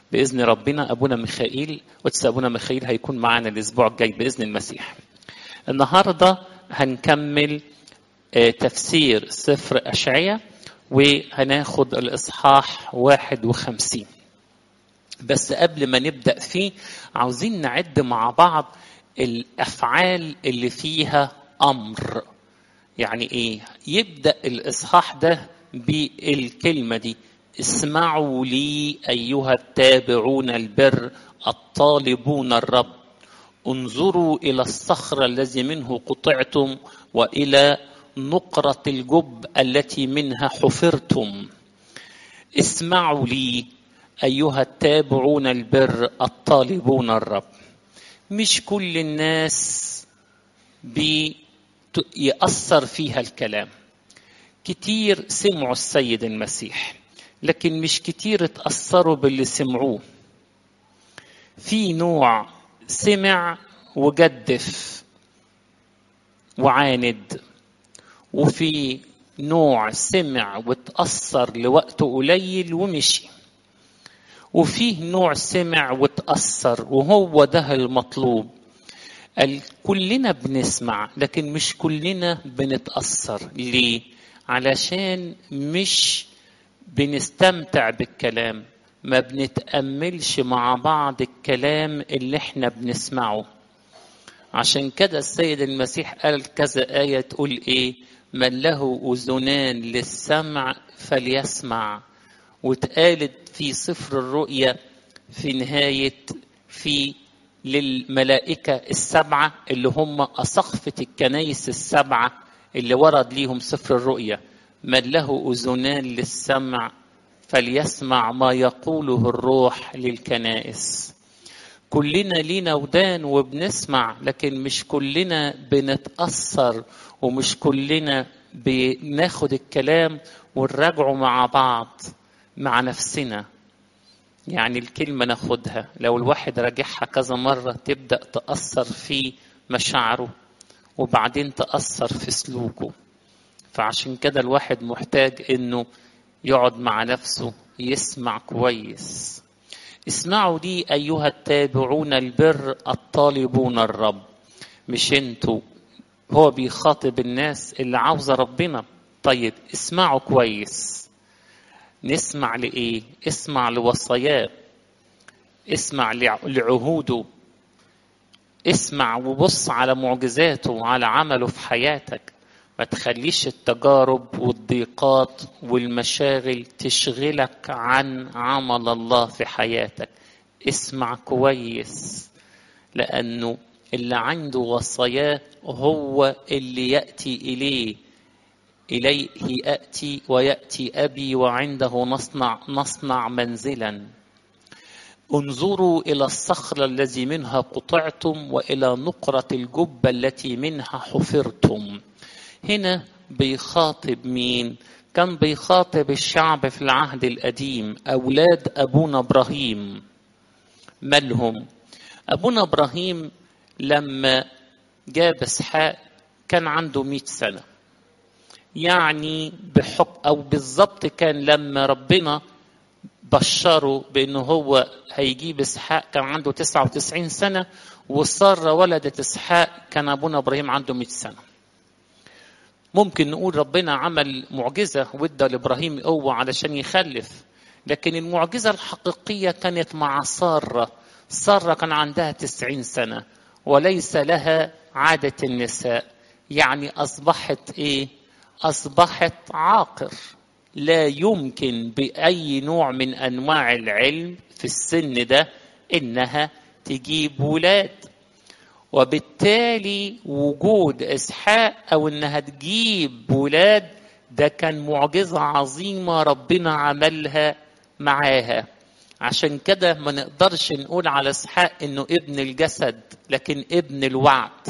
باذن ربنا ابونا ميخائيل قدس ابونا ميخائيل هيكون معانا الاسبوع الجاي باذن المسيح النهارده هنكمل تفسير سفر اشعياء وهناخد الاصحاح 51 بس قبل ما نبدا فيه عاوزين نعد مع بعض الافعال اللي فيها امر يعني ايه يبدا الاصحاح ده بالكلمه دي اسمعوا لي ايها التابعون البر الطالبون الرب انظروا الى الصخر الذي منه قطعتم والى نقره الجب التي منها حفرتم اسمعوا لي ايها التابعون البر الطالبون الرب مش كل الناس بيأثر فيها الكلام كتير سمعوا السيد المسيح لكن مش كتير اتأثروا باللي سمعوه في نوع سمع وجدف وعاند وفي نوع سمع واتأثر لوقت قليل ومشي وفيه نوع سمع واتأثر وهو ده المطلوب كلنا بنسمع لكن مش كلنا بنتأثر ليه؟ علشان مش بنستمتع بالكلام ما بنتأملش مع بعض الكلام اللي احنا بنسمعه عشان كده السيد المسيح قال كذا آية تقول ايه من له أذنان للسمع فليسمع واتقالت في سفر الرؤيا في نهاية في للملائكة السبعة اللي هم أسقفة الكنايس السبعة اللي ورد ليهم سفر الرؤيا من له أذنان للسمع فليسمع ما يقوله الروح للكنائس كلنا لينا ودان وبنسمع لكن مش كلنا بنتأثر ومش كلنا بناخد الكلام ونراجعه مع بعض مع نفسنا يعني الكلمة ناخدها لو الواحد راجعها كذا مرة تبدأ تأثر في مشاعره وبعدين تأثر في سلوكه فعشان كده الواحد محتاج انه يقعد مع نفسه يسمع كويس اسمعوا لي ايها التابعون البر الطالبون الرب مش انتوا هو بيخاطب الناس اللي عاوزه ربنا طيب اسمعوا كويس نسمع لايه اسمع لوصاياه اسمع لعهوده اسمع وبص على معجزاته وعلى عمله في حياتك ما تخليش التجارب والضيقات والمشاغل تشغلك عن عمل الله في حياتك اسمع كويس لانه اللي عنده وصاياه هو اللي ياتي اليه اليه اتي وياتي ابي وعنده نصنع نصنع منزلا انظروا الى الصخر الذي منها قطعتم والى نقره الجب التي منها حفرتم هنا بيخاطب مين كان بيخاطب الشعب في العهد القديم اولاد ابونا ابراهيم مالهم ابونا ابراهيم لما جاب اسحاق كان عنده مئة سنه يعني بحق او بالظبط كان لما ربنا بشره بانه هو هيجيب اسحاق كان عنده 99 سنه وساره ولدت اسحاق كان ابونا ابراهيم عنده 100 سنه ممكن نقول ربنا عمل معجزه وادى لابراهيم قوه علشان يخلف لكن المعجزه الحقيقيه كانت مع ساره ساره كان عندها 90 سنه وليس لها عاده النساء يعني اصبحت ايه اصبحت عاقر لا يمكن باي نوع من انواع العلم في السن ده انها تجيب ولاد وبالتالي وجود اسحاق او انها تجيب ولاد ده كان معجزه عظيمه ربنا عملها معاها عشان كده ما نقدرش نقول على اسحاق انه ابن الجسد لكن ابن الوعد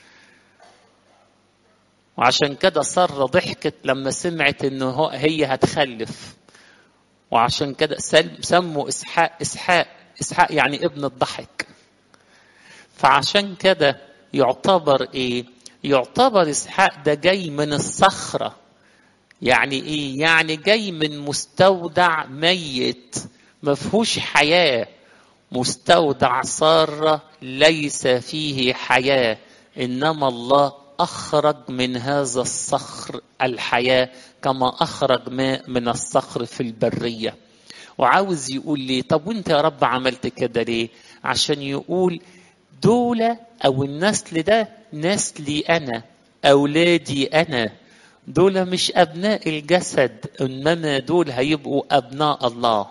وعشان كده سارة ضحكت لما سمعت انه هي هتخلف وعشان كده سموا اسحاق اسحاق اسحاق يعني ابن الضحك فعشان كده يعتبر ايه يعتبر اسحاق ده جاي من الصخره يعني ايه يعني جاي من مستودع ميت ما فيهوش حياة مستودع سارة ليس فيه حياة إنما الله أخرج من هذا الصخر الحياة كما أخرج ماء من الصخر في البرية وعاوز يقول لي طب وانت يا رب عملت كده ليه عشان يقول دول أو النسل ده نسلي أنا أولادي أنا دول مش أبناء الجسد إنما دول هيبقوا أبناء الله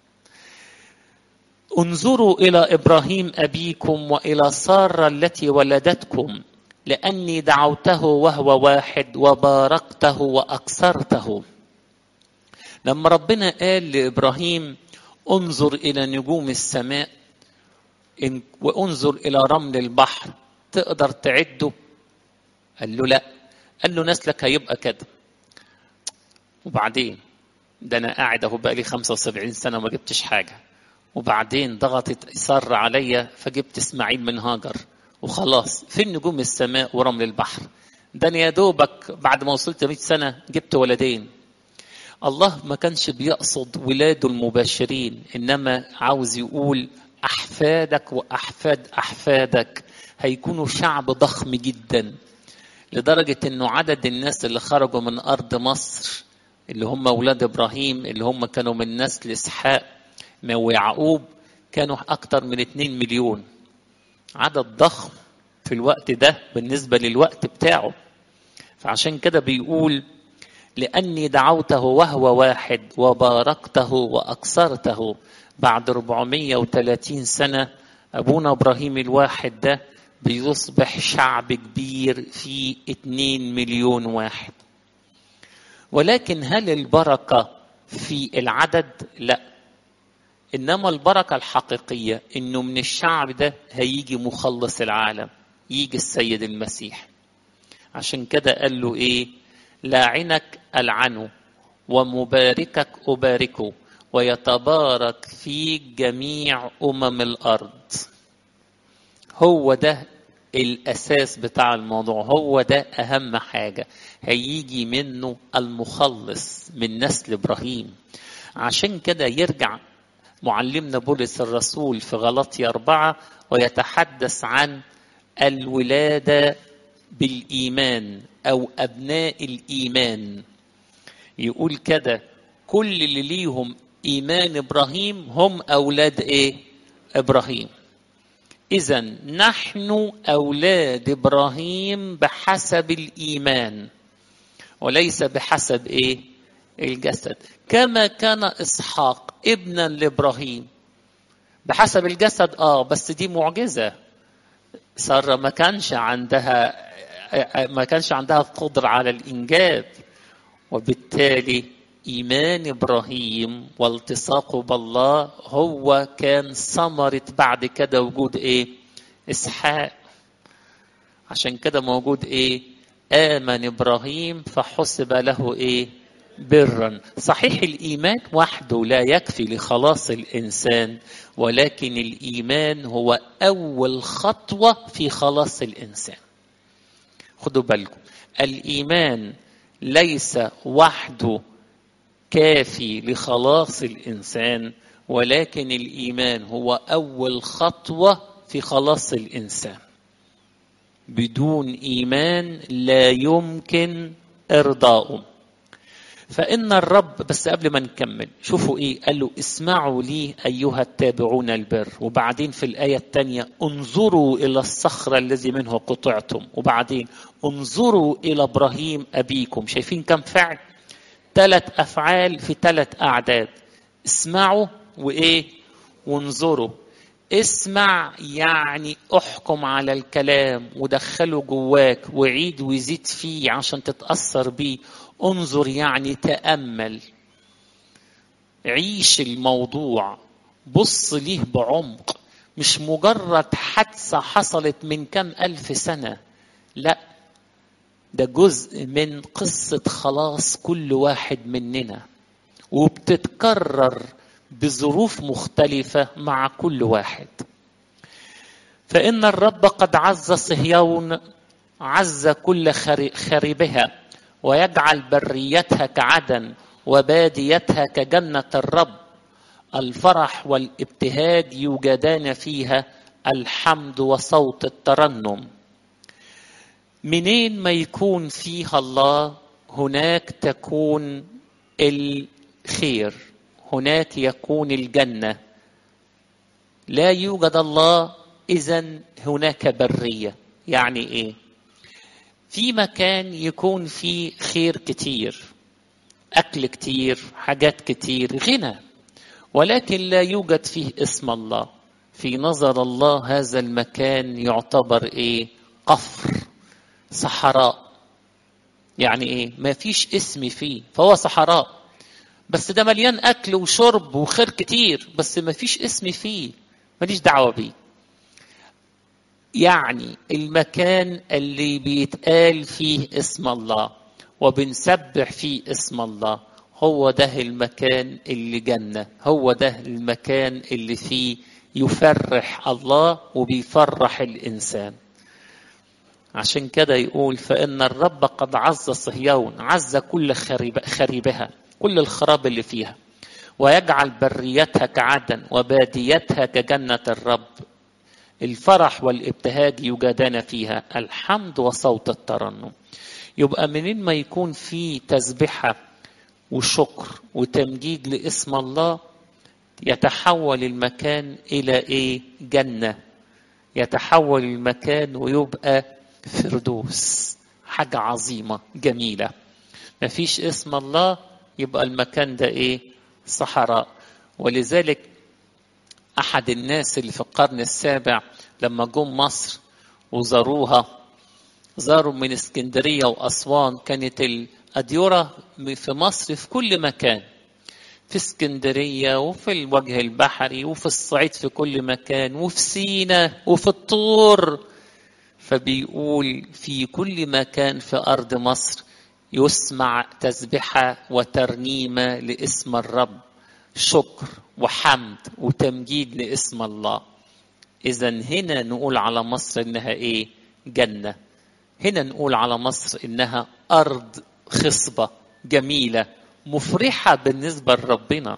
انظروا إلى إبراهيم أبيكم وإلى سارة التي ولدتكم لأني دعوته وهو واحد وباركته وأكثرته لما ربنا قال لإبراهيم انظر إلى نجوم السماء وانظر إلى رمل البحر تقدر تعده قال له لا قال له نسلك هيبقى كده وبعدين ده انا قاعد اهو بقى لي 75 سنه وما جبتش حاجه وبعدين ضغطت اصر عليا فجبت اسماعيل من هاجر وخلاص فين نجوم السماء ورمل البحر ده انا يا دوبك بعد ما وصلت 100 سنه جبت ولدين الله ما كانش بيقصد ولاده المباشرين انما عاوز يقول احفادك واحفاد احفادك هيكونوا شعب ضخم جدا لدرجة انه عدد الناس اللي خرجوا من ارض مصر اللي هم اولاد ابراهيم اللي هم كانوا من نسل اسحاق ويعقوب كانوا اكتر من 2 مليون عدد ضخم في الوقت ده بالنسبة للوقت بتاعه فعشان كده بيقول لأني دعوته وهو واحد وباركته وأكثرته بعد 430 سنة أبونا إبراهيم الواحد ده بيصبح شعب كبير فيه 2 مليون واحد ولكن هل البركة في العدد؟ لا إنما البركة الحقيقية إنه من الشعب ده هيجي مخلص العالم يجي السيد المسيح عشان كده قال له إيه لاعنك ألعنه ومباركك أباركه ويتبارك فيك جميع أمم الأرض هو ده الأساس بتاع الموضوع هو ده أهم حاجة هيجي منه المخلص من نسل إبراهيم عشان كده يرجع معلمنا بولس الرسول في غلطي أربعة ويتحدث عن الولادة بالإيمان أو أبناء الإيمان يقول كده كل اللي ليهم إيمان إبراهيم هم أولاد إيه؟ إبراهيم إذا نحن أولاد إبراهيم بحسب الإيمان وليس بحسب إيه؟ الجسد كما كان إسحاق ابنا لإبراهيم بحسب الجسد آه بس دي معجزة سارة ما كانش عندها ما كانش عندها قدرة على الإنجاب وبالتالي إيمان إبراهيم والتصاقه بالله هو كان ثمرة بعد كده وجود إيه؟ إسحاق عشان كده موجود إيه؟ آمن إبراهيم فحسب له إيه؟ برا صحيح الإيمان وحده لا يكفي لخلاص الإنسان ولكن الإيمان هو أول خطوة في خلاص الإنسان خدوا بالكم الإيمان ليس وحده كافي لخلاص الانسان ولكن الايمان هو اول خطوه في خلاص الانسان بدون ايمان لا يمكن ارضاؤه فان الرب بس قبل ما نكمل شوفوا ايه قال له اسمعوا لي ايها التابعون البر وبعدين في الايه الثانيه انظروا الى الصخره الذي منه قطعتم وبعدين انظروا الى ابراهيم ابيكم شايفين كم فعل ثلاث افعال في ثلاث اعداد اسمعوا وايه وانظروا اسمع يعني احكم على الكلام ودخله جواك وعيد وزيد فيه عشان تتاثر بيه انظر يعني تامل عيش الموضوع بص ليه بعمق مش مجرد حادثه حصلت من كم الف سنه لا ده جزء من قصة خلاص كل واحد مننا وبتتكرر بظروف مختلفة مع كل واحد فإن الرب قد عز صهيون عز كل خريبها ويجعل بريتها كعدن وباديتها كجنة الرب الفرح والابتهاج يوجدان فيها الحمد وصوت الترنم منين ما يكون فيها الله هناك تكون الخير هناك يكون الجنه لا يوجد الله اذا هناك بريه يعني ايه في مكان يكون فيه خير كتير اكل كتير حاجات كتير غنى ولكن لا يوجد فيه اسم الله في نظر الله هذا المكان يعتبر ايه قفر صحراء يعني ايه ما فيش اسم فيه فهو صحراء بس ده مليان اكل وشرب وخير كتير بس ما فيش اسم فيه ماليش دعوه بيه يعني المكان اللي بيتقال فيه اسم الله وبنسبح فيه اسم الله هو ده المكان اللي جنة هو ده المكان اللي فيه يفرح الله وبيفرح الإنسان عشان كده يقول فإن الرب قد عز صهيون عز كل خريب خريبها كل الخراب اللي فيها ويجعل بريتها كعدن وباديتها كجنة الرب الفرح والابتهاج يوجدان فيها الحمد وصوت الترنم يبقى منين ما يكون في تسبحة وشكر وتمجيد لاسم الله يتحول المكان إلى إيه جنة يتحول المكان ويبقى فردوس حاجة عظيمة جميلة مفيش اسم الله يبقى المكان ده إيه صحراء ولذلك أحد الناس اللي في القرن السابع لما جم مصر وزاروها زاروا من اسكندرية وأسوان كانت الأديرة في مصر في كل مكان في اسكندرية وفي الوجه البحري وفي الصعيد في كل مكان وفي سينا وفي الطور فبيقول في كل مكان في أرض مصر يسمع تسبحة وترنيمة لاسم الرب شكر وحمد وتمجيد لاسم الله إذا هنا نقول على مصر إنها إيه؟ جنة. هنا نقول على مصر إنها أرض خصبة جميلة مفرحة بالنسبة لربنا.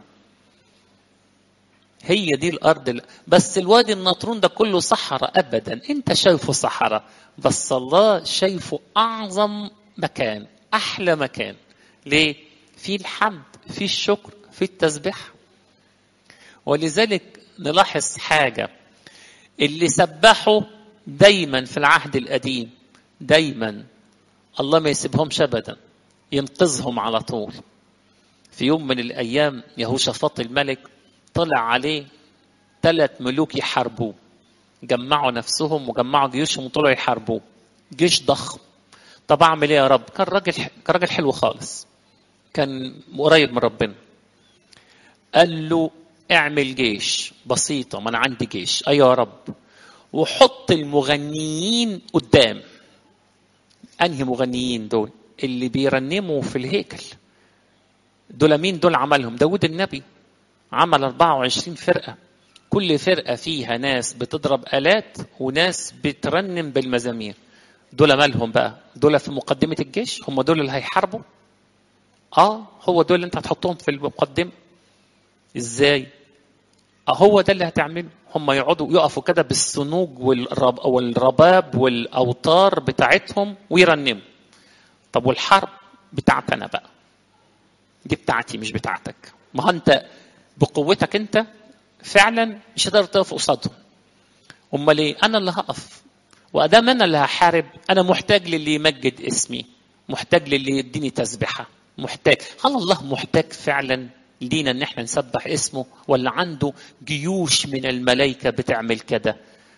هي دي الأرض ال... بس الوادي النطرون ده كله صحراء أبدا أنت شايفه صحراء بس الله شايفه أعظم مكان أحلى مكان ليه؟ في الحمد في الشكر في التسبيح ولذلك نلاحظ حاجة اللي سبحوا دايما في العهد القديم دايما الله ما يسيبهمش ابدا ينقذهم على طول في يوم من الايام يهوشافاط الملك طلع عليه ثلاث ملوك يحاربوه جمعوا نفسهم وجمعوا جيوشهم وطلعوا يحاربوه جيش ضخم طب اعمل ايه يا رب كان راجل كان راجل حلو خالص كان قريب من ربنا قال له اعمل جيش بسيطة ما أنا عندي جيش أيوة يا رب وحط المغنيين قدام أنهي مغنيين دول اللي بيرنموا في الهيكل دول مين دول عملهم داود النبي عمل 24 فرقة كل فرقة فيها ناس بتضرب آلات وناس بترنم بالمزامير دول مالهم بقى دول في مقدمة الجيش هم دول اللي هيحاربوا اه هو دول اللي انت هتحطهم في المقدمة ازاي هو ده اللي هتعمله هم يقعدوا يقفوا كده بالصنوج والرب والرباب والاوتار بتاعتهم ويرنموا طب والحرب بتاعتنا بقى دي بتاعتي مش بتاعتك ما هو انت بقوتك انت فعلا مش هتقدر تقف قصادهم امال ايه انا اللي هقف وادام انا اللي هحارب انا محتاج للي يمجد اسمي محتاج للي يديني تسبحه محتاج هل الله محتاج فعلا لينا ان احنا نسبح اسمه ولا عنده جيوش من الملائكه بتعمل كده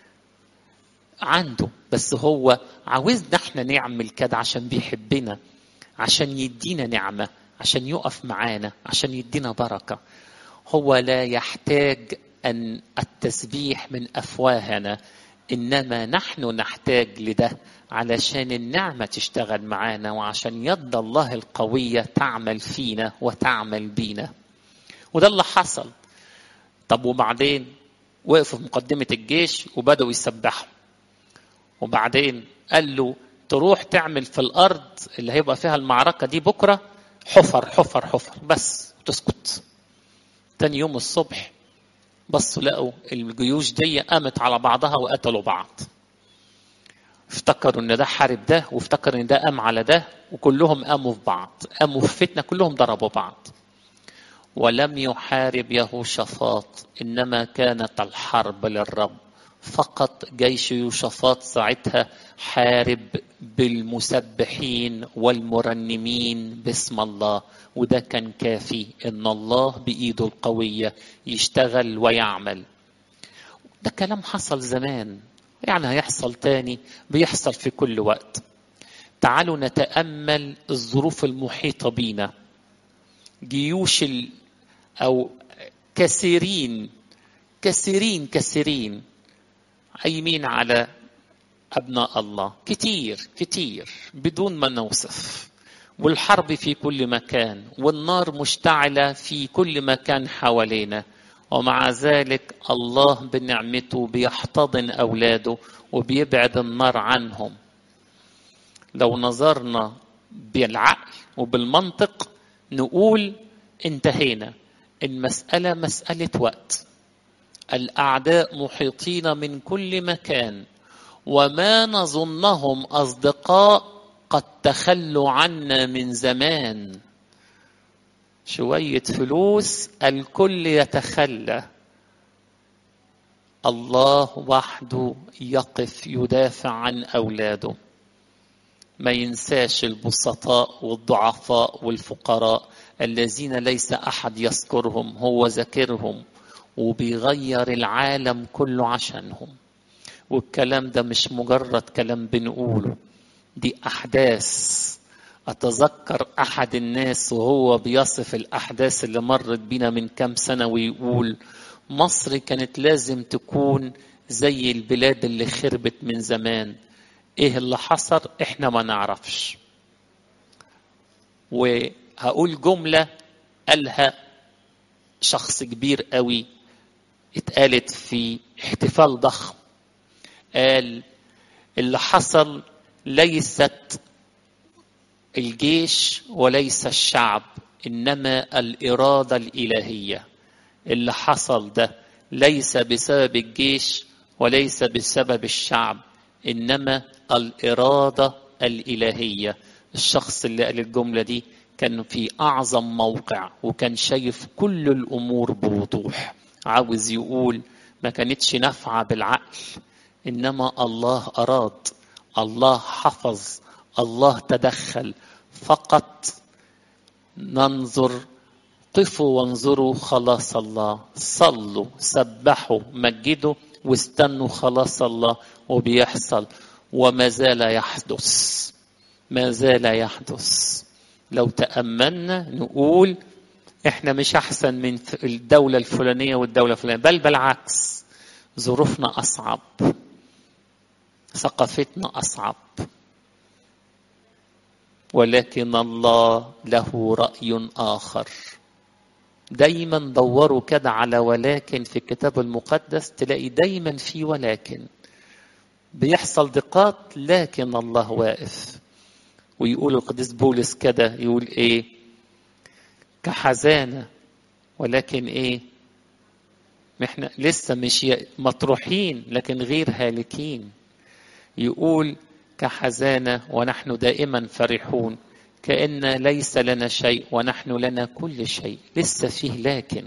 عنده بس هو عاوزنا احنا نعمل كده عشان بيحبنا عشان يدينا نعمه عشان يقف معانا عشان يدينا بركه هو لا يحتاج ان التسبيح من افواهنا انما نحن نحتاج لده علشان النعمه تشتغل معانا وعشان يد الله القويه تعمل فينا وتعمل بينا وده اللي حصل طب وبعدين وقفوا في مقدمة الجيش وبدأوا يسبحوا وبعدين قال له تروح تعمل في الأرض اللي هيبقى فيها المعركة دي بكرة حفر حفر حفر بس تسكت تاني يوم الصبح بصوا لقوا الجيوش دي قامت على بعضها وقتلوا بعض افتكروا ان ده حارب ده وافتكروا ان ده قام على ده وكلهم قاموا في بعض قاموا في فتنه كلهم ضربوا بعض ولم يحارب يهوشافاط انما كانت الحرب للرب فقط جيش يوشافاط ساعتها حارب بالمسبحين والمرنمين باسم الله وده كان كافي ان الله بايده القويه يشتغل ويعمل ده كلام حصل زمان يعني هيحصل تاني بيحصل في كل وقت تعالوا نتامل الظروف المحيطه بينا جيوش ال... او كثيرين كثيرين كثيرين قايمين على ابناء الله كتير كتير بدون ما نوصف والحرب في كل مكان والنار مشتعله في كل مكان حوالينا ومع ذلك الله بنعمته بيحتضن اولاده وبيبعد النار عنهم لو نظرنا بالعقل وبالمنطق نقول انتهينا المساله مساله وقت الاعداء محيطين من كل مكان وما نظنهم اصدقاء قد تخلوا عنا من زمان شويه فلوس الكل يتخلى الله وحده يقف يدافع عن اولاده ما ينساش البسطاء والضعفاء والفقراء الذين ليس احد يذكرهم هو ذاكرهم وبيغير العالم كله عشانهم والكلام ده مش مجرد كلام بنقوله دي احداث اتذكر احد الناس وهو بيصف الاحداث اللي مرت بينا من كام سنه ويقول مصر كانت لازم تكون زي البلاد اللي خربت من زمان ايه اللي حصل احنا ما نعرفش وهقول جمله قالها شخص كبير قوي اتقالت في احتفال ضخم قال اللي حصل ليست الجيش وليس الشعب انما الاراده الالهيه اللي حصل ده ليس بسبب الجيش وليس بسبب الشعب انما الاراده الالهيه الشخص اللي قال الجمله دي كان في اعظم موقع وكان شايف كل الامور بوضوح عاوز يقول ما كانتش نافعه بالعقل انما الله اراد الله حفظ الله تدخل فقط ننظر قفوا وانظروا خلاص الله صلوا سبحوا مجدوا واستنوا خلاص الله وبيحصل وما زال يحدث ما زال يحدث لو تأملنا نقول احنا مش احسن من الدولة الفلانية والدولة الفلانية بل بالعكس ظروفنا اصعب ثقافتنا اصعب ولكن الله له راي اخر دايما دوروا كده على ولكن في الكتاب المقدس تلاقي دايما في ولكن بيحصل دقات لكن الله واقف ويقول القديس بولس كده يقول ايه كحزانه ولكن ايه احنا لسه مش مطروحين لكن غير هالكين يقول كحزانه ونحن دائما فرحون كأن ليس لنا شيء ونحن لنا كل شيء لسه فيه لكن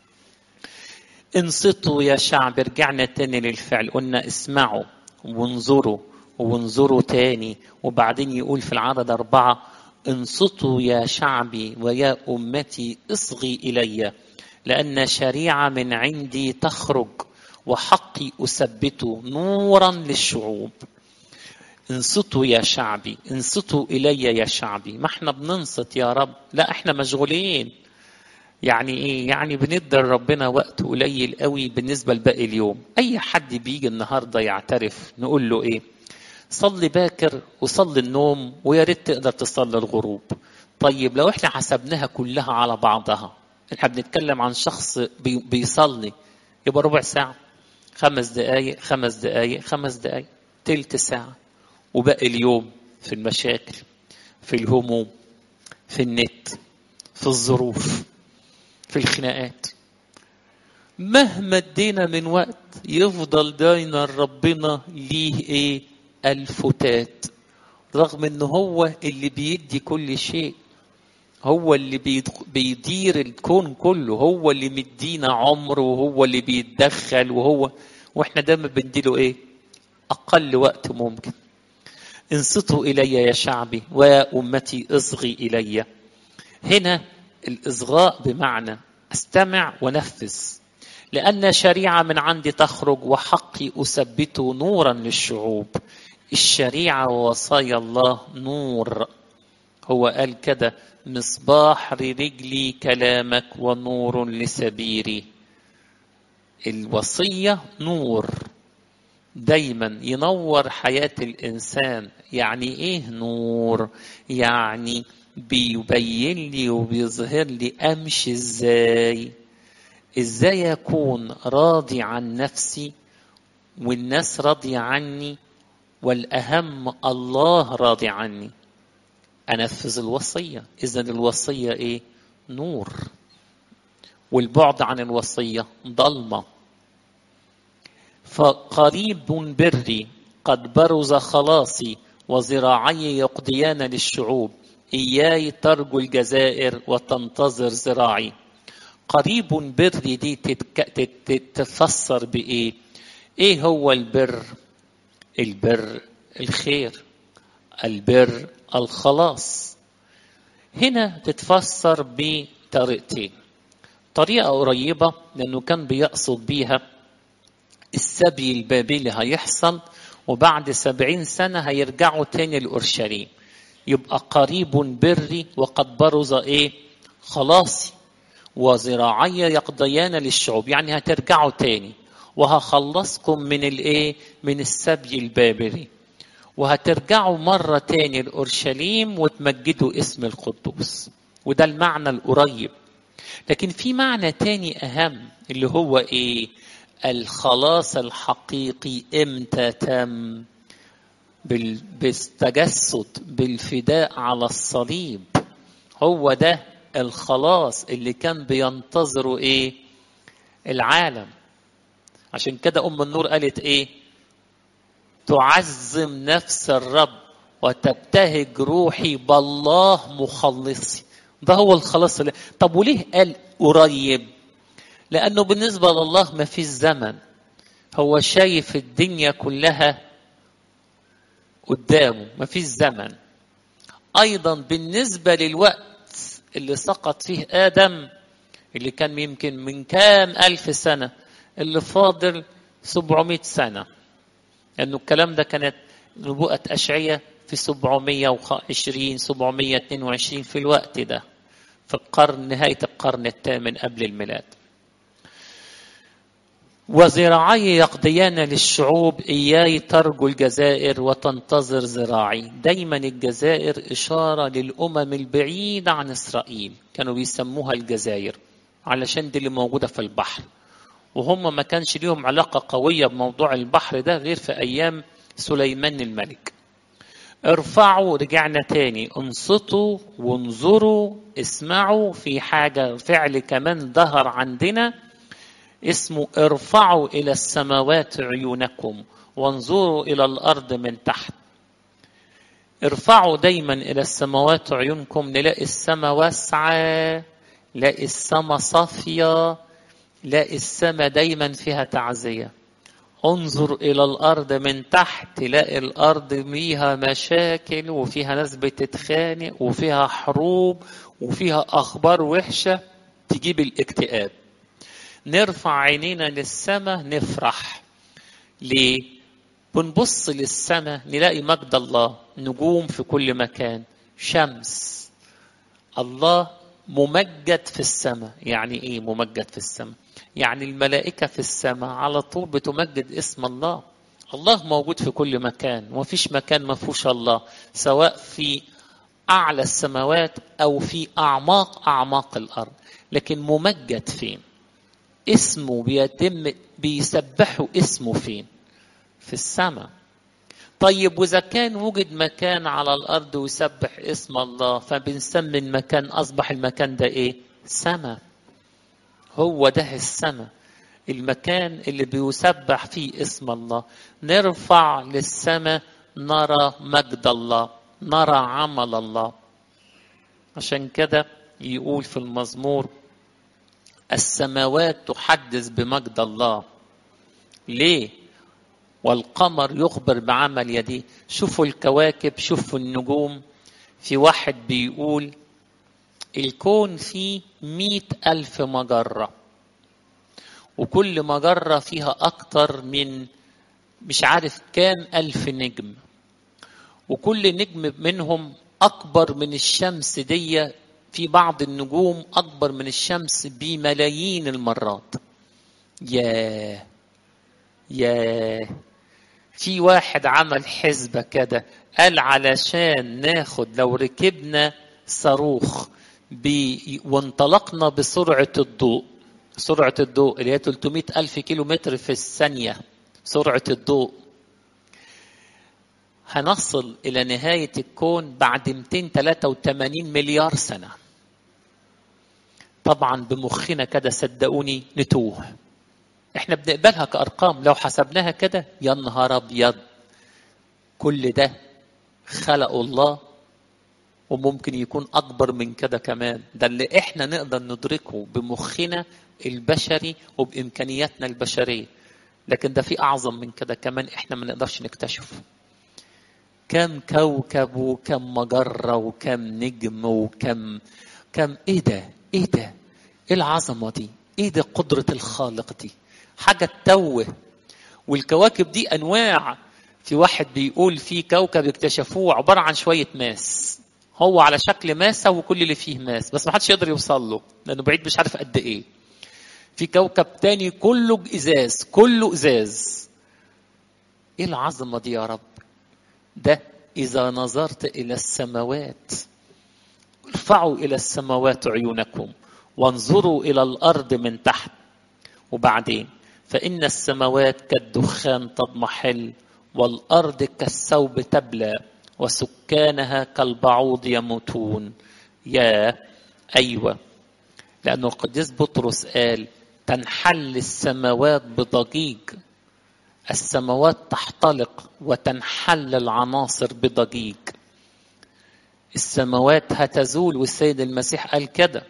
انصتوا يا شعب رجعنا تاني للفعل قلنا اسمعوا وانظروا وانظروا تاني وبعدين يقول في العدد أربعة انصتوا يا شعبي ويا أمتي اصغي إلي لأن شريعة من عندي تخرج وحقي أثبته نورا للشعوب انصتوا يا شعبي انصتوا إلي يا شعبي ما احنا بننصت يا رب لا احنا مشغولين يعني ايه يعني بندي ربنا وقت قليل قوي بالنسبة لباقي اليوم اي حد بيجي النهاردة يعترف نقول له ايه صلي باكر وصلي النوم ويا ريت تقدر تصلي الغروب طيب لو احنا حسبناها كلها على بعضها احنا بنتكلم عن شخص بي بيصلي يبقى ربع ساعة خمس دقايق خمس دقايق خمس دقايق تلت ساعة وباقي اليوم في المشاكل في الهموم في النت في الظروف في الخناقات مهما ادينا من وقت يفضل دايما ربنا ليه ايه الفتات رغم ان هو اللي بيدي كل شيء هو اللي بيدير الكون كله هو اللي مدينا عمر وهو اللي بيتدخل وهو واحنا دايما بنديله ايه اقل وقت ممكن انصتوا الي يا شعبي ويا امتي اصغي الي هنا الاصغاء بمعنى استمع ونفذ لان شريعه من عندي تخرج وحقي اثبته نورا للشعوب الشريعه ووصايا الله نور هو قال كده مصباح لرجلي كلامك ونور لسبيري الوصيه نور دايما ينور حياه الانسان يعني ايه نور يعني بيبين لي وبيظهر لي امشي ازاي ازاي اكون راضي عن نفسي والناس راضيه عني والاهم الله راضي عني انفذ الوصيه اذا الوصيه ايه نور والبعد عن الوصيه ضلمه فقريب بري قد برز خلاصي وذراعي يقضيان للشعوب إياي ترجو الجزائر وتنتظر ذراعي قريب بري دي تتك... تتفسر بإيه إيه هو البر البر الخير البر الخلاص هنا تتفسر بطريقتين طريقة قريبة لأنه كان بيقصد بيها السبي البابلي هيحصل وبعد سبعين سنة هيرجعوا تاني لأورشليم يبقى قريب بري وقد برز ايه خلاصي وذراعي يقضيان للشعوب يعني هترجعوا تاني وهخلصكم من الايه من السبي البابلي وهترجعوا مرة تاني لأورشليم وتمجدوا اسم القدوس وده المعنى القريب لكن في معنى تاني أهم اللي هو إيه الخلاص الحقيقي امتى تم بالتجسد بالفداء على الصليب هو ده الخلاص اللي كان بينتظره ايه العالم عشان كده ام النور قالت ايه تعزم نفس الرب وتبتهج روحي بالله مخلصي ده هو الخلاص اللي... طب وليه قال قريب لانه بالنسبه لله ما فيش زمن هو شايف الدنيا كلها قدامه ما فيش زمن ايضا بالنسبه للوقت اللي سقط فيه ادم اللي كان يمكن من كام الف سنه اللي فاضل 700 سنه لانه الكلام ده كانت نبوءه اشعياء في 720 722 في الوقت ده في القرن نهايه القرن الثامن قبل الميلاد وذراعي يقضيان للشعوب إياي ترجو الجزائر وتنتظر ذراعي دايما الجزائر إشارة للأمم البعيدة عن إسرائيل كانوا بيسموها الجزائر علشان دي اللي موجودة في البحر وهم ما كانش ليهم علاقة قوية بموضوع البحر ده غير في أيام سليمان الملك ارفعوا رجعنا تاني انصتوا وانظروا اسمعوا في حاجة فعل كمان ظهر عندنا اسمه ارفعوا الى السماوات عيونكم وانظروا الى الارض من تحت ارفعوا دايما الى السماوات عيونكم نلاقي السماء واسعه نلاقي السماء صافيه نلاقي السماء دايما فيها تعزيه انظر الى الارض من تحت تلاقي الارض فيها مشاكل وفيها ناس بتتخانق وفيها حروب وفيها اخبار وحشه تجيب الاكتئاب نرفع عينينا للسماء نفرح ليه بنبص للسماء نلاقي مجد الله نجوم في كل مكان شمس الله ممجد في السماء يعني ايه ممجد في السماء يعني الملائكه في السماء على طول بتمجد اسم الله الله موجود في كل مكان ومفيش مكان ما فيهوش الله سواء في اعلى السماوات او في اعماق اعماق الارض لكن ممجد فين اسمه بيتم بيسبحوا اسمه فين في السماء طيب واذا كان وجد مكان على الارض ويسبح اسم الله فبنسمي المكان اصبح المكان ده ايه سماء هو ده السماء المكان اللي بيسبح فيه اسم الله نرفع للسماء نرى مجد الله نرى عمل الله عشان كده يقول في المزمور السماوات تحدث بمجد الله ليه والقمر يخبر بعمل يديه شوفوا الكواكب شوفوا النجوم في واحد بيقول الكون فيه مئة ألف مجرة وكل مجرة فيها أكتر من مش عارف كام ألف نجم وكل نجم منهم أكبر من الشمس دي في بعض النجوم أكبر من الشمس بملايين المرات ياه ياه في واحد عمل حسبة كده قال علشان ناخد لو ركبنا صاروخ بي وانطلقنا بسرعة الضوء سرعة الضوء اللي هي 300 ألف كيلو متر في الثانية سرعة الضوء هنصل إلى نهاية الكون بعد 283 مليار سنة طبعا بمخنا كده صدقوني نتوه احنا بنقبلها كأرقام لو حسبناها كده يا نهار أبيض كل ده خلقه الله وممكن يكون أكبر من كده كمان ده اللي احنا نقدر ندركه بمخنا البشري وبإمكانياتنا البشرية لكن ده في أعظم من كده كمان احنا ما نقدرش نكتشفه كم كوكب وكم مجرة وكم نجم وكم كم ايه ده ايه ده ايه العظمة دي ايه ده قدرة الخالق دي حاجة تتوه والكواكب دي انواع في واحد بيقول في كوكب اكتشفوه عبارة عن شوية ماس هو على شكل ماسة وكل اللي فيه ماس بس ما حدش يقدر يوصل له لانه بعيد مش عارف قد ايه في كوكب تاني كله ازاز كله ازاز ايه العظمة دي يا رب ده إذا نظرت إلى السماوات ارفعوا إلى السماوات عيونكم وانظروا إلى الأرض من تحت وبعدين فإن السماوات كالدخان تضمحل والأرض كالثوب تبلى وسكانها كالبعوض يموتون يا أيوة لأنه القديس بطرس قال تنحل السماوات بضجيج السماوات تحتلق وتنحل العناصر بضجيج السماوات هتزول والسيد المسيح قال كده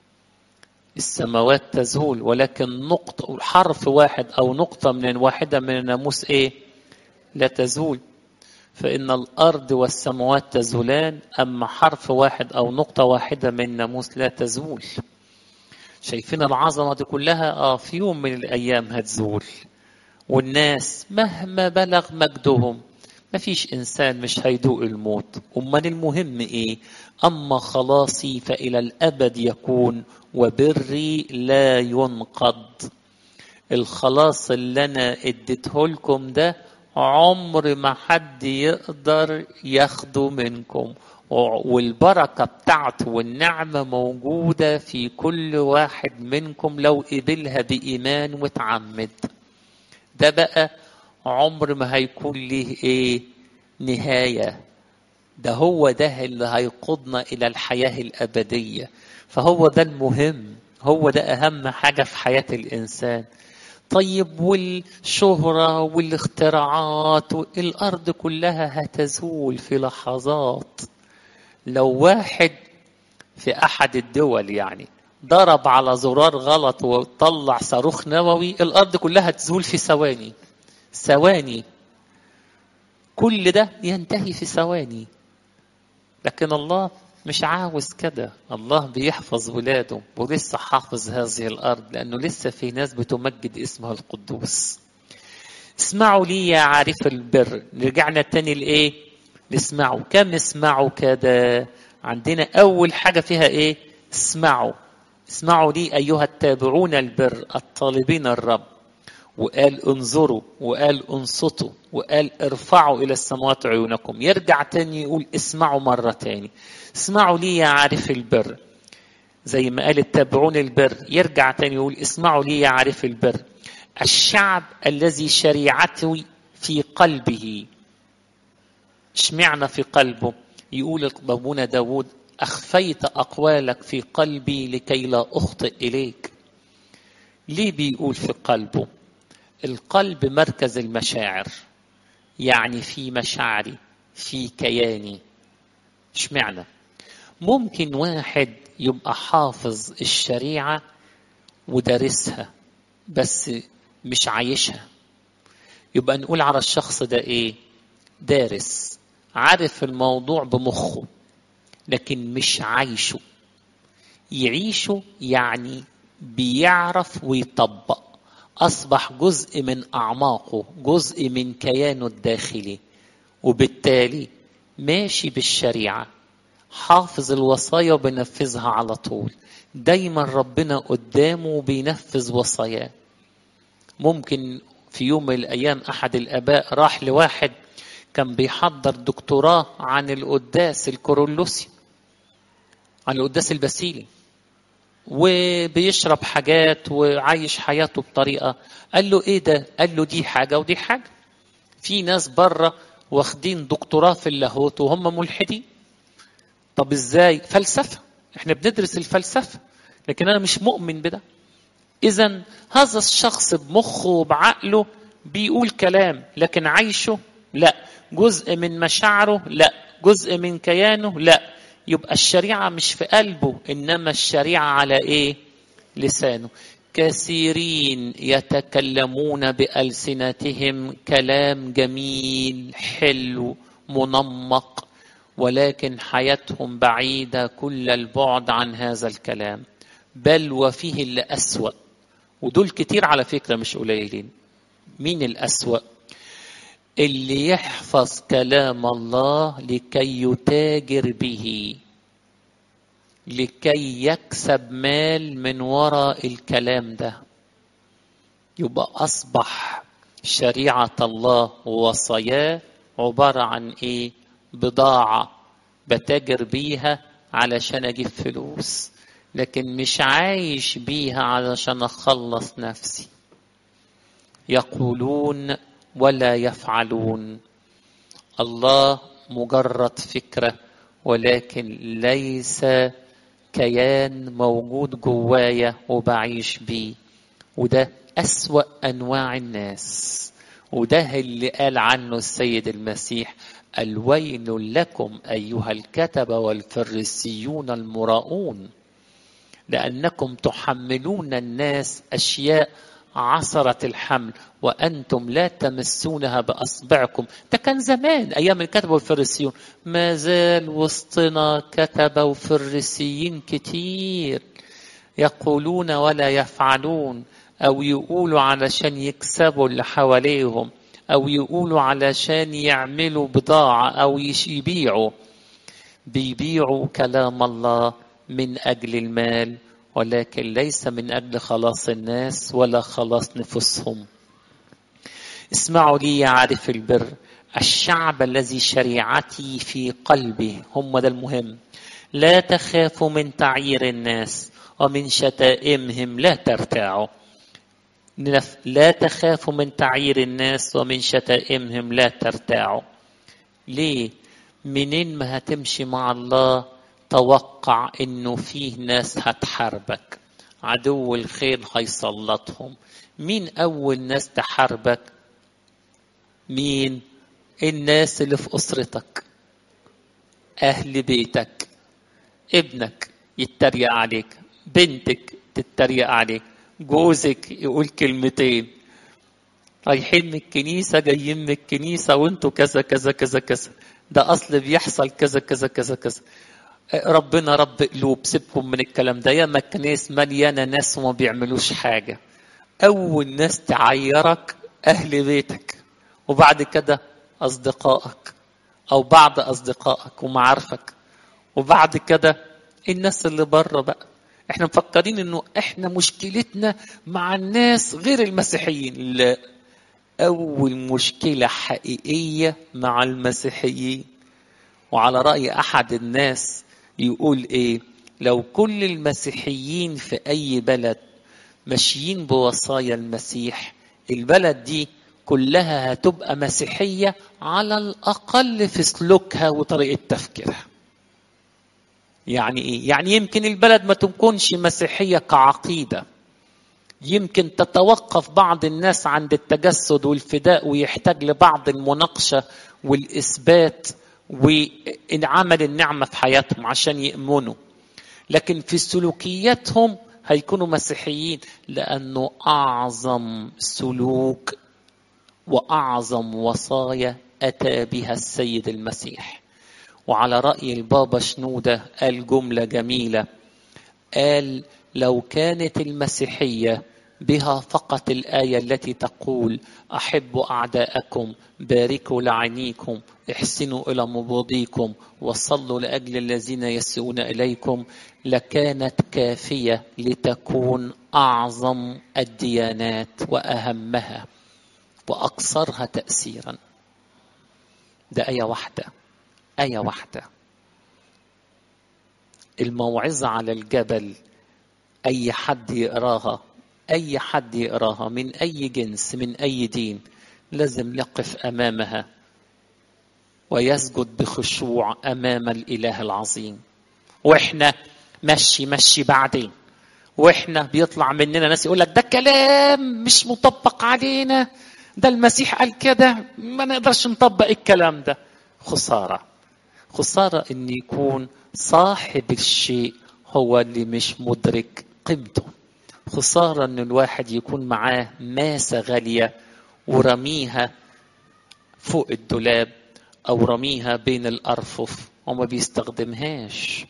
السماوات تزول ولكن نقطة حرف واحد أو نقطة من واحدة من الناموس إيه؟ لا تزول فإن الأرض والسماوات تزولان أما حرف واحد أو نقطة واحدة من الناموس لا تزول شايفين العظمة دي كلها آه في يوم من الأيام هتزول والناس مهما بلغ مجدهم ما فيش إنسان مش هيدوق الموت أمال المهم إيه أما خلاصي فإلى الأبد يكون وبري لا ينقض الخلاص اللي أنا اديته لكم ده عمر ما حد يقدر ياخده منكم والبركة بتاعته والنعمة موجودة في كل واحد منكم لو قبلها بإيمان وتعمد ده بقى عمر ما هيكون ليه ايه نهاية ده هو ده اللي هيقودنا إلى الحياة الأبدية فهو ده المهم هو ده أهم حاجة في حياة الإنسان طيب والشهرة والاختراعات الأرض كلها هتزول في لحظات لو واحد في أحد الدول يعني ضرب على زرار غلط وطلع صاروخ نووي الأرض كلها تزول في ثواني ثواني كل ده ينتهي في ثواني لكن الله مش عاوز كده الله بيحفظ ولاده ولسه حافظ هذه الأرض لأنه لسه في ناس بتمجد اسمها القدوس اسمعوا لي يا عارف البر رجعنا تاني لإيه نسمعوا كم اسمعوا كده عندنا أول حاجة فيها إيه اسمعوا اسمعوا لي أيها التابعون البر الطالبين الرب وقال انظروا وقال انصتوا وقال ارفعوا إلى السماوات عيونكم يرجع تاني يقول اسمعوا مرة تاني اسمعوا لي يا عارف البر زي ما قال التابعون البر يرجع تاني يقول اسمعوا لي يا عارف البر الشعب الذي شريعته في قلبه اشمعنى في قلبه يقول ابونا داود أخفيت أقوالك في قلبي لكي لا أخطئ إليك ليه بيقول في قلبه القلب مركز المشاعر يعني في مشاعري في كياني اشمعنى ممكن واحد يبقى حافظ الشريعة ودارسها بس مش عايشها يبقى نقول على الشخص ده ايه دارس عارف الموضوع بمخه لكن مش عايشه يعيشه يعني بيعرف ويطبق اصبح جزء من اعماقه جزء من كيانه الداخلي وبالتالي ماشي بالشريعه حافظ الوصايا وبينفذها على طول دايما ربنا قدامه وبينفذ وصاياه ممكن في يوم من الايام احد الاباء راح لواحد كان بيحضر دكتوراه عن القداس الكورولوسي عن القداس البسيلي وبيشرب حاجات وعايش حياته بطريقه قال له ايه ده قال له دي حاجه ودي حاجه في ناس بره واخدين دكتوراه في اللاهوت وهم ملحدين طب ازاي فلسفه احنا بندرس الفلسفه لكن انا مش مؤمن بده اذا هذا الشخص بمخه وبعقله بيقول كلام لكن عايشه لا جزء من مشاعره لا جزء من كيانه لا يبقى الشريعه مش في قلبه انما الشريعه على ايه لسانه كثيرين يتكلمون بالسنتهم كلام جميل حلو منمق ولكن حياتهم بعيده كل البعد عن هذا الكلام بل وفيه اللي اسوا ودول كتير على فكره مش قليلين مين الاسوا اللي يحفظ كلام الله لكي يتاجر به لكي يكسب مال من وراء الكلام ده يبقى اصبح شريعه الله ووصاياه عباره عن ايه بضاعه بتاجر بيها علشان اجيب فلوس لكن مش عايش بيها علشان اخلص نفسي يقولون ولا يفعلون الله مجرد فكره ولكن ليس كيان موجود جوايا وبعيش بيه وده أسوأ أنواع الناس وده اللي قال عنه السيد المسيح الويل لكم أيها الكتبة والفريسيون المراؤون لأنكم تحملون الناس أشياء عصرة الحمل وأنتم لا تمسونها بأصبعكم ده كان زمان أيام الكتبة والفريسيون ما زال وسطنا كتبة وفريسيين كتير يقولون ولا يفعلون أو يقولوا علشان يكسبوا اللي حواليهم أو يقولوا علشان يعملوا بضاعة أو يبيعوا بيبيعوا كلام الله من أجل المال ولكن ليس من أجل خلاص الناس ولا خلاص نفوسهم اسمعوا لي يا عارف البر الشعب الذي شريعتي في قلبه هم ده المهم لا تخافوا من تعيير الناس ومن شتائمهم لا ترتاعوا لا تخافوا من تعيير الناس ومن شتائمهم لا ترتاعوا ليه منين ما هتمشي مع الله توقع انه فيه ناس هتحاربك عدو الخير هيسلطهم مين اول ناس تحاربك مين الناس اللي في اسرتك اهل بيتك ابنك يتريق عليك بنتك تتريق عليك جوزك يقول كلمتين رايحين من الكنيسة جايين من الكنيسة وانتوا كذا كذا كذا كذا ده أصل بيحصل كذا كذا كذا كذا ربنا رب قلوب سيبكم من الكلام ده ياما الكنيس مليانة ناس وما بيعملوش حاجة أول ناس تعيرك أهل بيتك وبعد كده أصدقائك أو بعض أصدقائك ومعارفك وبعد كده الناس اللي بره بقى احنا مفكرين انه احنا مشكلتنا مع الناس غير المسيحيين لا اول مشكله حقيقيه مع المسيحيين وعلى راي احد الناس يقول ايه لو كل المسيحيين في اي بلد ماشيين بوصايا المسيح البلد دي كلها هتبقى مسيحيه على الاقل في سلوكها وطريقه تفكيرها يعني ايه يعني يمكن البلد ما تكونش مسيحيه كعقيده يمكن تتوقف بعض الناس عند التجسد والفداء ويحتاج لبعض المناقشة والإثبات وعمل النعمة في حياتهم عشان يؤمنوا لكن في سلوكياتهم هيكونوا مسيحيين لأنه أعظم سلوك وأعظم وصايا أتى بها السيد المسيح وعلى رأي البابا شنودة قال جملة جميلة قال لو كانت المسيحية بها فقط الآية التي تقول أحبوا أعداءكم باركوا لعينيكم احسنوا إلى مبغضيكم وصلوا لأجل الذين يسيئون إليكم لكانت كافية لتكون أعظم الديانات وأهمها وأكثرها تأثيرا ده آية واحدة آية واحدة الموعظة على الجبل أي حد يقراها أي حد يقراها من أي جنس من أي دين لازم يقف أمامها ويسجد بخشوع أمام الإله العظيم وإحنا مشي مشي بعدين وإحنا بيطلع مننا ناس يقول لك ده كلام مش مطبق علينا ده المسيح قال كده ما نقدرش نطبق الكلام ده خسارة خسارة إن يكون صاحب الشيء هو اللي مش مدرك قيمته خسارة إن الواحد يكون معاه ماسة غالية ورميها فوق الدولاب أو رميها بين الأرفف وما بيستخدمهاش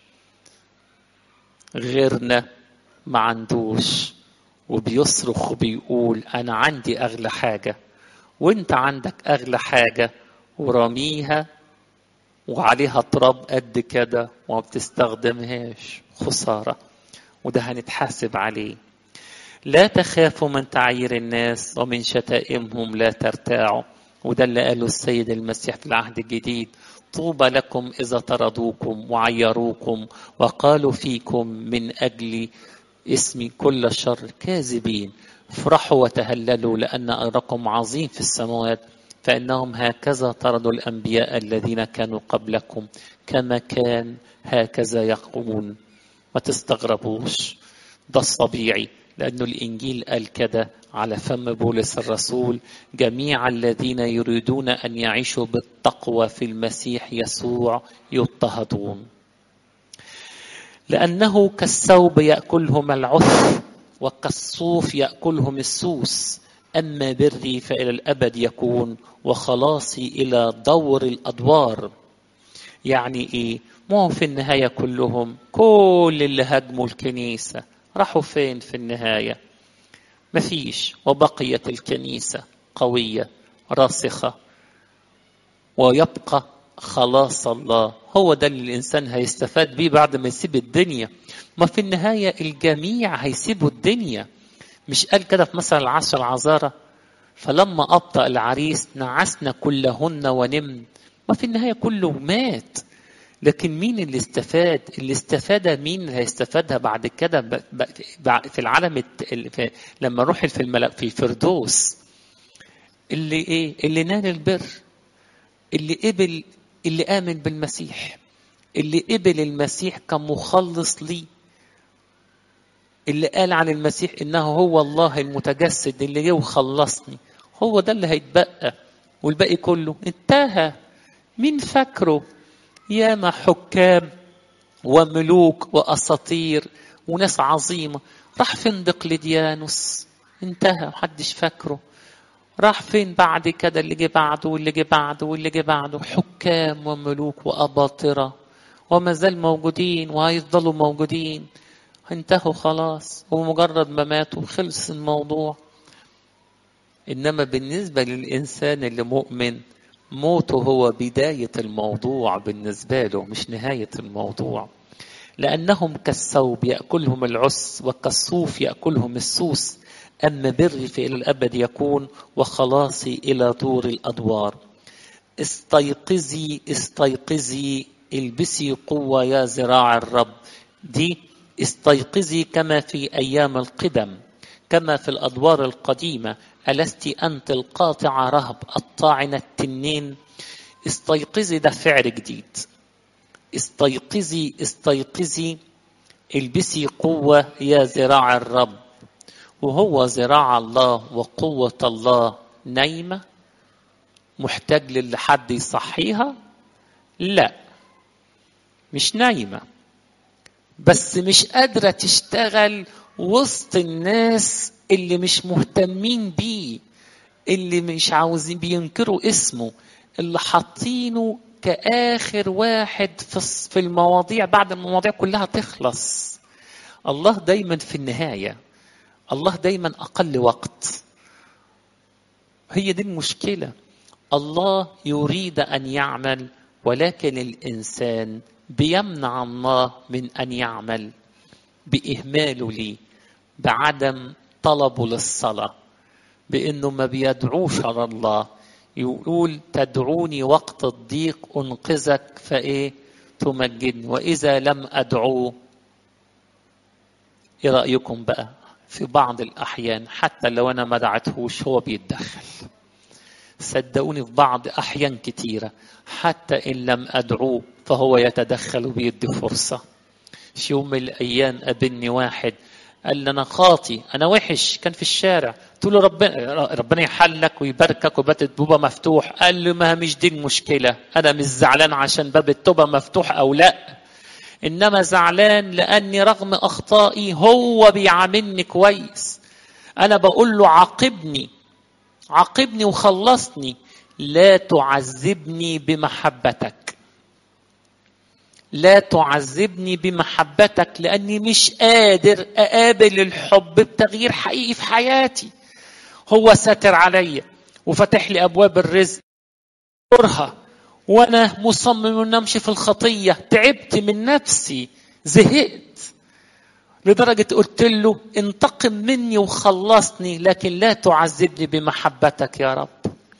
غيرنا ما عندوش وبيصرخ وبيقول أنا عندي أغلى حاجة وأنت عندك أغلى حاجة ورميها وعليها تراب قد كده وما بتستخدمهاش خسارة وده هنتحاسب عليه لا تخافوا من تعيير الناس ومن شتائمهم لا ترتاعوا وده اللي قاله السيد المسيح في العهد الجديد طوبى لكم إذا طردوكم وعيروكم وقالوا فيكم من أجل اسم كل شر كاذبين افرحوا وتهللوا لأن أجركم عظيم في السماوات فإنهم هكذا طردوا الأنبياء الذين كانوا قبلكم كما كان هكذا يقومون ما تستغربوش ده الطبيعي لأنه الإنجيل قال كده على فم بولس الرسول جميع الذين يريدون أن يعيشوا بالتقوى في المسيح يسوع يضطهدون لأنه كالثوب يأكلهم العث وكالصوف يأكلهم السوس أما بري فإلى الأبد يكون وخلاصي إلى دور الأدوار يعني إيه؟ ما هو في النهاية كلهم كل اللي هاجموا الكنيسة راحوا فين في النهاية مفيش وبقيت الكنيسة قوية راسخة ويبقى خلاص الله هو ده اللي الإنسان هيستفاد بيه بعد ما يسيب الدنيا ما في النهاية الجميع هيسيبوا الدنيا مش قال كده في مثل العشر عذارة فلما أبطأ العريس نعسنا كلهن ونمن ما في النهاية كله مات لكن مين اللي استفاد اللي استفاد مين اللي هيستفادها بعد كده في العالم في لما نروح في الملك في الفردوس اللي ايه اللي نال البر اللي قبل اللي آمن بالمسيح اللي قبل المسيح كمخلص لي اللي قال عن المسيح انه هو الله المتجسد اللي جه وخلصني هو ده اللي هيتبقى والباقي كله انتهى مين فاكره ياما حكام وملوك واساطير وناس عظيمه راح فين دقلديانوس انتهى محدش فاكره راح فين بعد كده اللي جه بعده واللي جه بعده واللي جه بعده حكام وملوك واباطره وما زال موجودين وهيفضلوا موجودين انتهوا خلاص ومجرد ما ماتوا خلص الموضوع انما بالنسبه للانسان اللي مؤمن موته هو بدايه الموضوع بالنسبه له مش نهايه الموضوع لانهم كالثوب ياكلهم العس وكالصوف ياكلهم السوس اما بري فالى الابد يكون وخلاصي الى دور الادوار استيقظي استيقظي البسي قوه يا ذراع الرب دي استيقظي كما في ايام القدم كما في الادوار القديمه الست انت القاطعه رهب الطاعنه التنين استيقظي ده فعل جديد استيقظي استيقظي البسي قوه يا ذراع الرب وهو ذراع الله وقوة الله نايمة محتاج لحد يصحيها لا مش نايمة بس مش قادرة تشتغل وسط الناس اللي مش مهتمين بيه اللي مش عاوزين بينكروا اسمه اللي حاطينه كآخر واحد في المواضيع بعد المواضيع كلها تخلص الله دايما في النهاية الله دايما أقل وقت هي دي المشكلة الله يريد أن يعمل ولكن الإنسان بيمنع الله من أن يعمل بإهماله ليه بعدم طلبه للصلاة بأنه ما بيدعوش على الله يقول تدعوني وقت الضيق أنقذك فإيه تمجدني وإذا لم أدعوه إيه رأيكم بقى في بعض الأحيان حتى لو أنا ما دعتهوش هو بيتدخل صدقوني في بعض أحيان كتيرة حتى إن لم أدعوه فهو يتدخل وبيدي فرصة في يوم من الأيام قابلني واحد قال لي أنا خاطي أنا وحش كان في الشارع قلت له ربنا ربنا يحلك ويباركك وبات التوبة مفتوح قال لي ما مش دي المشكلة أنا مش زعلان عشان باب التوبة مفتوح أو لأ إنما زعلان لأني رغم أخطائي هو بيعاملني كويس أنا بقول له عاقبني عاقبني وخلصني لا تعذبني بمحبتك لا تعذبني بمحبتك لاني مش قادر اقابل الحب بتغيير حقيقي في حياتي هو ساتر عليا وفتح لي ابواب الرزق كرهه وانا مصمم ان امشي في الخطيه تعبت من نفسي زهقت لدرجه قلت له انتقم مني وخلصني لكن لا تعذبني بمحبتك يا رب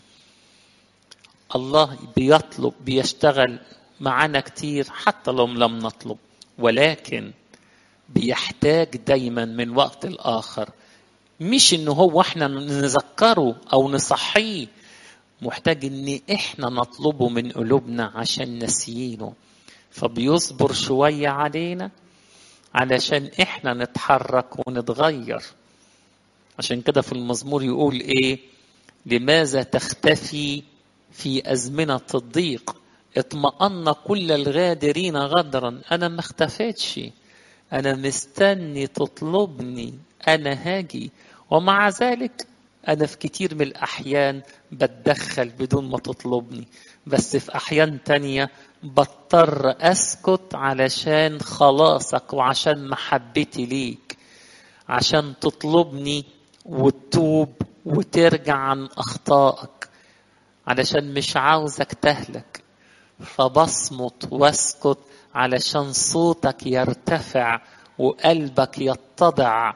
الله بيطلب بيشتغل معانا كتير حتى لو لم نطلب ولكن بيحتاج دايما من وقت الاخر مش ان هو احنا نذكره او نصحيه محتاج ان احنا نطلبه من قلوبنا عشان نسيينه فبيصبر شويه علينا علشان احنا نتحرك ونتغير عشان كده في المزمور يقول ايه لماذا تختفي في ازمنه الضيق اطمأن كل الغادرين غدرا انا ما اختفيتش انا مستني تطلبني انا هاجي ومع ذلك انا في كتير من الاحيان بتدخل بدون ما تطلبني بس في احيان تانية بضطر اسكت علشان خلاصك وعشان محبتي ليك عشان تطلبني وتتوب وترجع عن اخطائك علشان مش عاوزك تهلك فبصمت واسكت علشان صوتك يرتفع وقلبك يتضع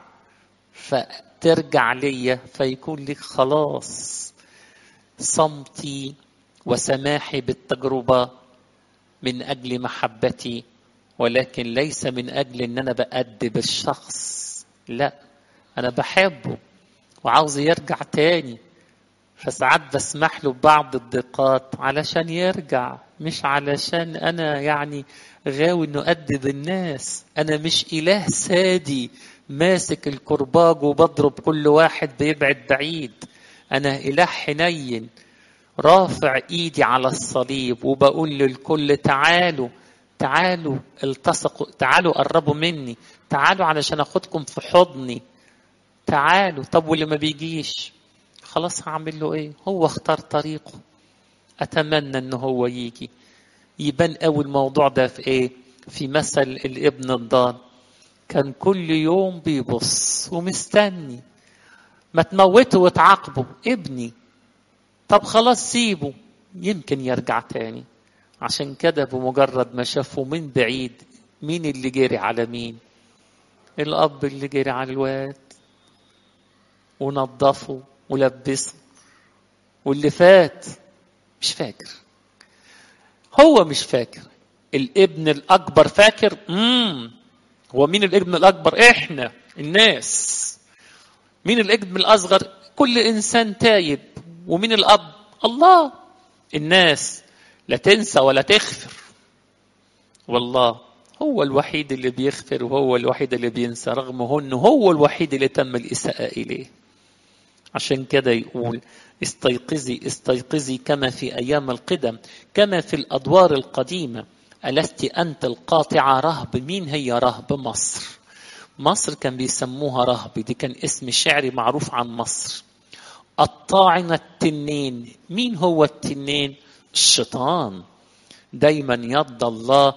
فترجع ليا فيكون لك خلاص صمتي وسماحي بالتجربه من اجل محبتي ولكن ليس من اجل ان انا بأدب الشخص لا انا بحبه وعاوز يرجع تاني فساعات بسمح له ببعض الضيقات علشان يرجع مش علشان انا يعني غاوي انه ادب الناس انا مش اله سادي ماسك الكرباج وبضرب كل واحد بيبعد بعيد انا اله حنين رافع ايدي على الصليب وبقول للكل تعالوا تعالوا التصقوا تعالوا قربوا مني تعالوا علشان اخدكم في حضني تعالوا طب واللي ما بيجيش خلاص هعمل له ايه هو اختار طريقه اتمنى ان هو يجي يبان قوي الموضوع ده في ايه في مثل الابن الضال كان كل يوم بيبص ومستني ما تموته وتعاقبه ابني طب خلاص سيبه يمكن يرجع تاني عشان كده بمجرد ما شافه من بعيد مين اللي جري على مين الاب اللي جري على الواد ونظفه ولبسه واللي فات مش فاكر هو مش فاكر الابن الاكبر فاكر امم هو مين الابن الاكبر احنا الناس مين الابن الاصغر كل انسان تايب ومين الاب الله الناس لا تنسى ولا تغفر والله هو الوحيد اللي بيغفر وهو الوحيد اللي بينسى رغم هو انه هو الوحيد اللي تم الاساءه اليه عشان كده يقول استيقظي استيقظي كما في ايام القدم كما في الادوار القديمه الست انت القاطعه رهب مين هي رهب مصر مصر كان بيسموها رهب دي كان اسم شعري معروف عن مصر الطاعنة التنين مين هو التنين الشيطان دايما يد الله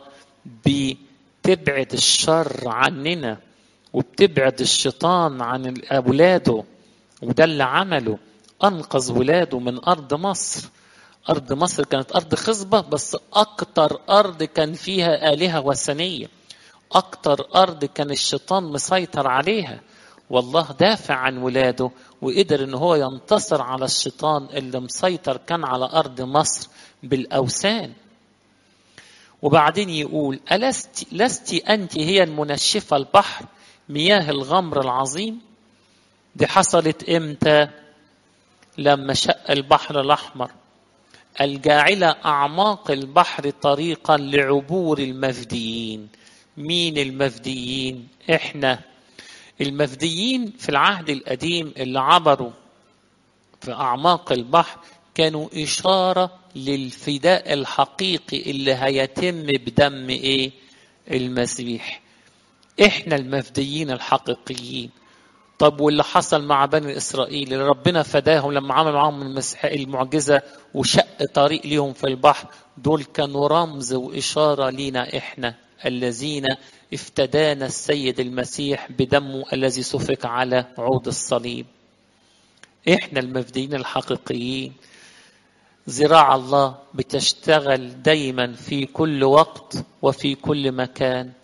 بتبعد الشر عننا وبتبعد الشيطان عن اولاده وده اللي عمله انقذ ولاده من ارض مصر ارض مصر كانت ارض خصبه بس اكتر ارض كان فيها الهه وثنيه اكتر ارض كان الشيطان مسيطر عليها والله دافع عن ولاده وقدر ان هو ينتصر على الشيطان اللي مسيطر كان على ارض مصر بالاوثان وبعدين يقول ألست لست أنت هي المنشفة البحر مياه الغمر العظيم دي حصلت إمتى لما شق البحر الأحمر الجاعلة أعماق البحر طريقا لعبور المفديين مين المفديين إحنا المفديين في العهد القديم اللي عبروا في أعماق البحر كانوا إشارة للفداء الحقيقي اللي هيتم بدم إيه؟ المسيح. إحنا المفديين الحقيقيين. طب واللي حصل مع بني إسرائيل اللي ربنا فداهم لما عمل معاهم المسيح المعجزة وشق طريق ليهم في البحر دول كانوا رمز وإشارة لينا إحنا الذين افتدانا السيد المسيح بدمه الذي سفك على عود الصليب. احنا المفديين الحقيقيين ذراع الله بتشتغل دايما في كل وقت وفي كل مكان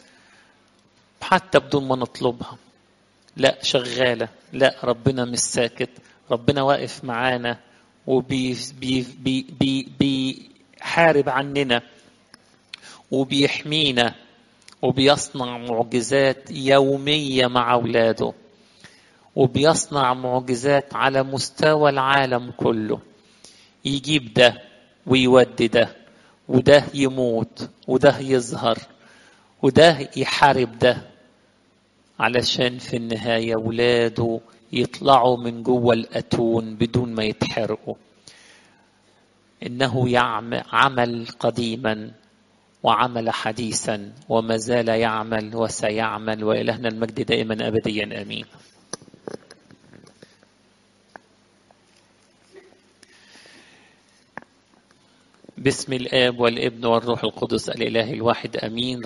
حتى بدون ما نطلبها لا شغاله لا ربنا مش ساكت ربنا واقف معانا وبيحارب عننا وبيحمينا وبيصنع معجزات يوميه مع اولاده وبيصنع معجزات على مستوى العالم كله يجيب ده ويودي ده وده يموت وده يظهر وده يحارب ده علشان في النهاية ولاده يطلعوا من جوه الأتون بدون ما يتحرقوا إنه يعمل عمل قديما وعمل حديثا وما زال يعمل وسيعمل وإلهنا المجد دائما أبديا آمين باسم الآب والابن والروح القدس الإله الواحد أمين